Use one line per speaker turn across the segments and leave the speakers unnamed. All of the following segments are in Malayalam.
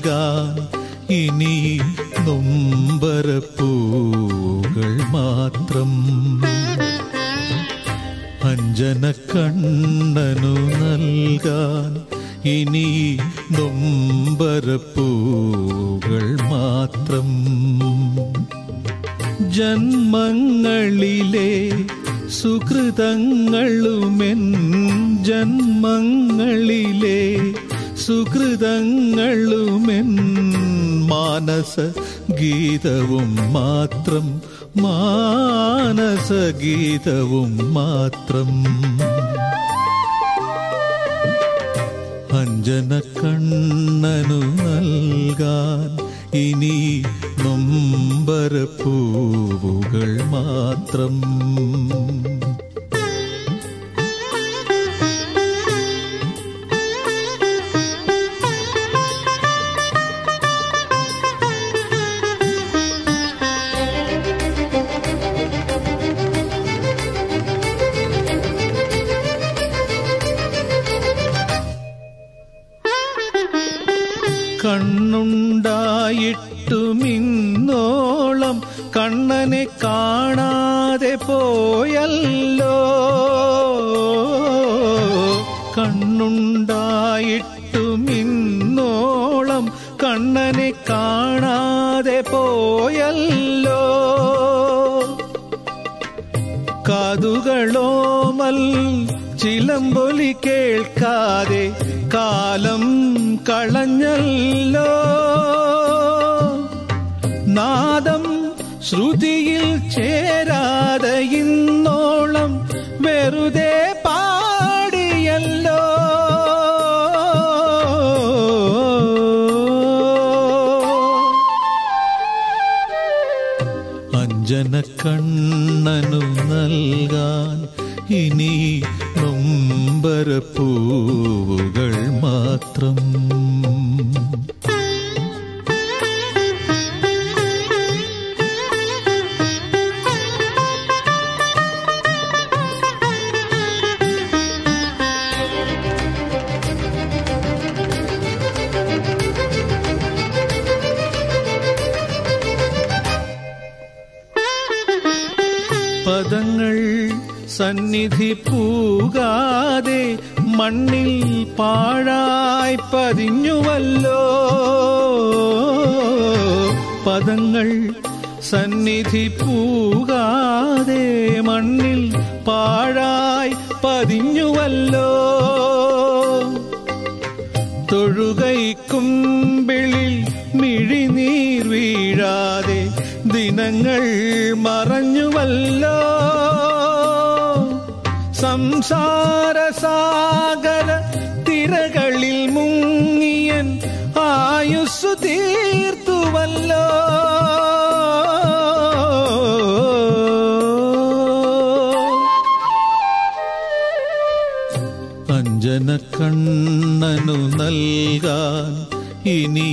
നൽകാൻ ഇനി നൊമ്പരപ്പൂകൾ മാത്രം അഞ്ജന കണ്ണനു നൽകാൻ ഇനി നൊമ്പരപ്പൂകൾ മാത്രം ജന്മങ്ങളിലെ സുഹൃതങ്ങളുമെൻ ജന്മങ്ങളിലെ സുഹൃതങ്ങളുമെൻ മാനസ ഗീതവും മാത്രം മാനസ ഗീതവും മാത്രം അഞ്ജന കണ്ണനു നൽകാൻ ഇനി നൊമ്പരപ്പൂവുകൾ മാത്രം കണ്ണുണ്ടായിട്ടുമിന്നോളം കണ്ണനെ കാണാതെ പോയല്ലോ കണ്ണുണ്ടായിട്ടുമിന്നോളം കണ്ണനെ കാണാതെ പോയല്ലോ കാതുകളോമൽ ചിലമ്പൊലി കേൾക്കാതെ കാലം കളഞ്ഞല്ലോ നാദം ശ്രുതിയിൽ ചേരാതെ ഇന്നോളം വെറുതെ പാടിയല്ലോ അഞ്ജന കണ്ണനു നൽകാൻ ഇനി നൊമ്പരപ്പൂവുകൾ മാത്രം പദങ്ങൾ സന്നിധി പൂകാതെ മണ്ണിൽ പാഴായി പതിഞ്ഞുവല്ലോ പദങ്ങൾ സന്നിധി പൂകാതെ മണ്ണിൽ പാഴായി പതിഞ്ഞുവല്ലോ തൊഴുകൈക്കുമ്പിളിൽ മിഴിനീർ വീഴാതെ ദിനങ്ങൾ മറഞ്ഞുവല്ലോ സംസാരസാഗര തിരകളിൽ മുങ്ങിയൻ ആയുസ്സു തീർത്തുവല്ലോ അഞ്ജന കണ്ണനു നൽകാൻ ഇനി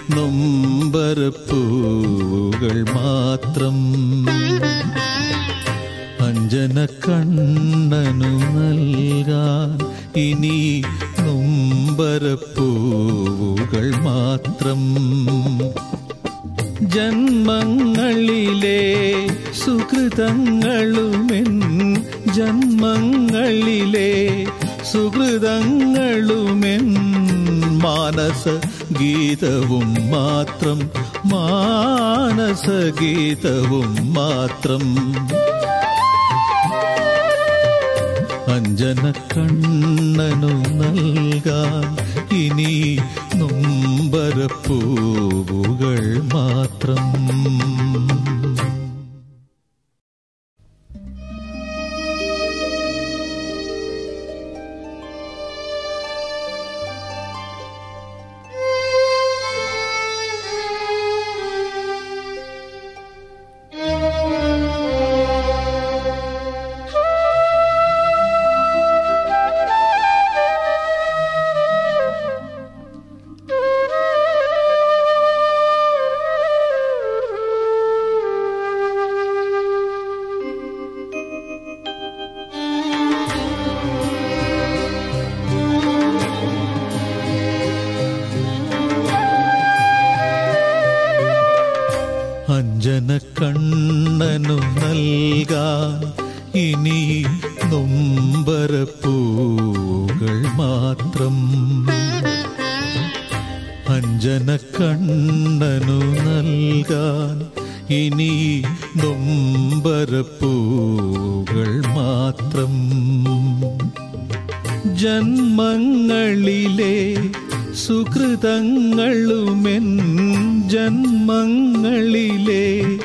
നൊമ്പരപ്പൂകൾ മാത്രം അഞ്ജന കണ്ണനു നൽകാൻ ഇനി നൊമ്പരപ്പൂകൾ മാത്രം ജന്മങ്ങളിലെ സുഹൃതങ്ങളുമെൻ ജന്മങ്ങളിലെ സുഹൃതങ്ങളുമെൻ മാനസ ഗീതവും മാത്രം മാനസ ഗീതവും മാത്രം അഞ്ജന കണ്ണനു നൽകാൻ ഇനി നൊമ്പരപ്പൂവുകൾ മാത്രം
Thank you.
അഞ്ജനക്കണ്ണനു നൽകാൻ ഇനി നൊമ്പരപ്പൂകൾ മാത്രം അഞ്ജനക്കണ്ണനു നൽകാൻ ഇനി നൊമ്പരപ്പൂകൾ മാത്രം ജന്മങ്ങളിലെ സുഹൃതങ്ങളുമെൻ ജന്മങ്ങളിലെ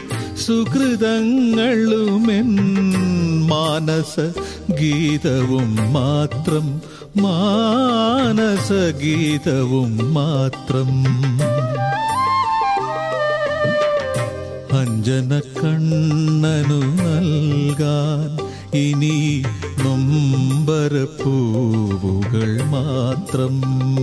സുഹൃതങ്ങളുമെൻ മാനസ ഗീതവും മാത്രം മാനസ ഗീതവും മാത്രം അഞ്ജനക്കണ്ണനു നൽകാൻ ഇനി നൊമ്പരപ്പൂവുകൾ മാത്രം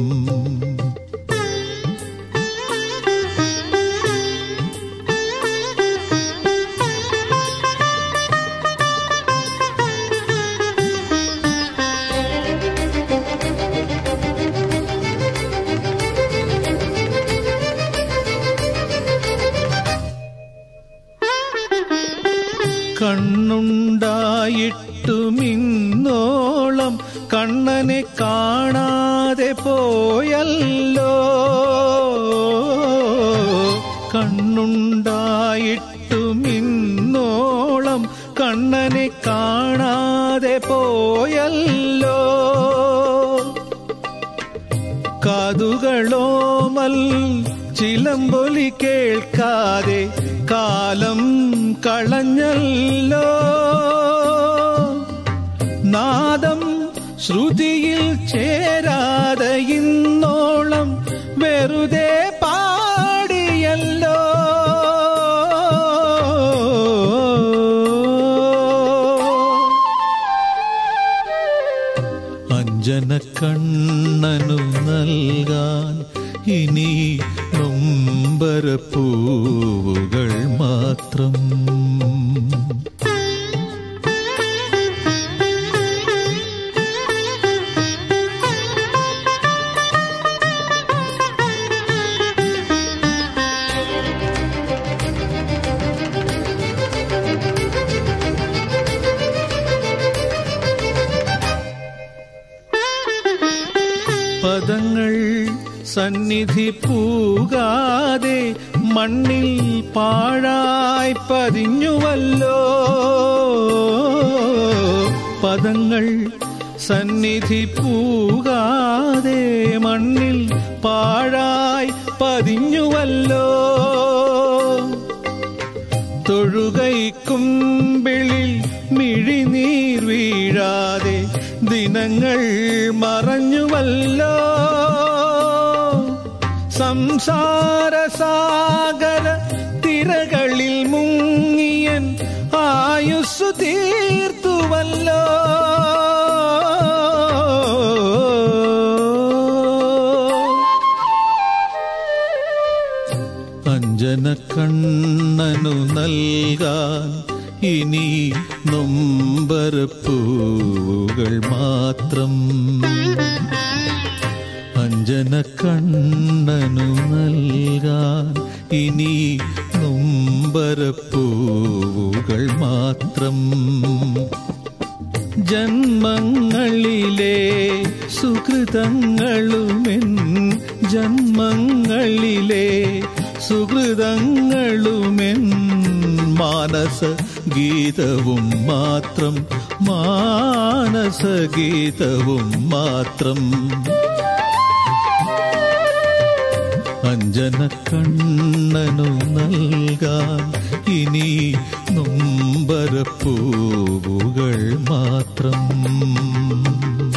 കണ്ണുണ്ടായിട്ടുമിന്നോളം കണ്ണനെ കാണാതെ പോയല്ലോ കണ്ണുണ്ടായിട്ടുമിന്നോളം കണ്ണനെ കാണാതെ പോയല്ലോ കാതുകളോമൽ ചിലമ്പൊലി കേൾക്കാതെ കാലം കളഞ്ഞല്ലോ നാദം ശ്രുതിയിൽ ചേരാതെ ഇന്നോളം വെറുതെ പാടിയല്ലോ അഞ്ജനക്കണ്ണനു നൽകാൻ ഇനി നൊമ്പരപ്പൂവുകൾ മാത്രം പദങ്ങൾ സന്നിധി പൂകാതെ മണ്ണിൽ പാഴായി പതിഞ്ഞുവല്ലോ പദങ്ങൾ സന്നിധി പൂകാതെ മണ്ണിൽ പാഴായി പതിഞ്ഞുവല്ലോ തൊഴുകൈക്കുമ്പിളിൽ മിഴിനീർ വീഴാതെ ദിനങ്ങൾ മറഞ്ഞുവല്ലോ സംസാരസാഗര തിരകളിൽ മുങ്ങിയൻ ആയുസ്സു തീർത്തുവല്ലോ അഞ്ജനക്കണ്ണനു നൽകാൻ ഇനി നൊമ്പരപ്പൂവുകൾ മാത്രം അഞ്ജനക്കണ്ണനു നൽകാൻ ഇനി നൊമ്പരപ്പൂവുകൾ മാത്രം ജന്മങ്ങളിലെ സുഹൃതങ്ങളുമെൻ ജന്മങ്ങളിലെ സുഹൃതങ്ങളുമെൻ മാനസ ഗീതവും മാത്രം മാനസ ഗീതവും മാത്രം അഞ്ജനക്കണ്ണനു നൽകാൻ ഇനി നൊമ്പരപ്പൂവുകൾ മാത്രം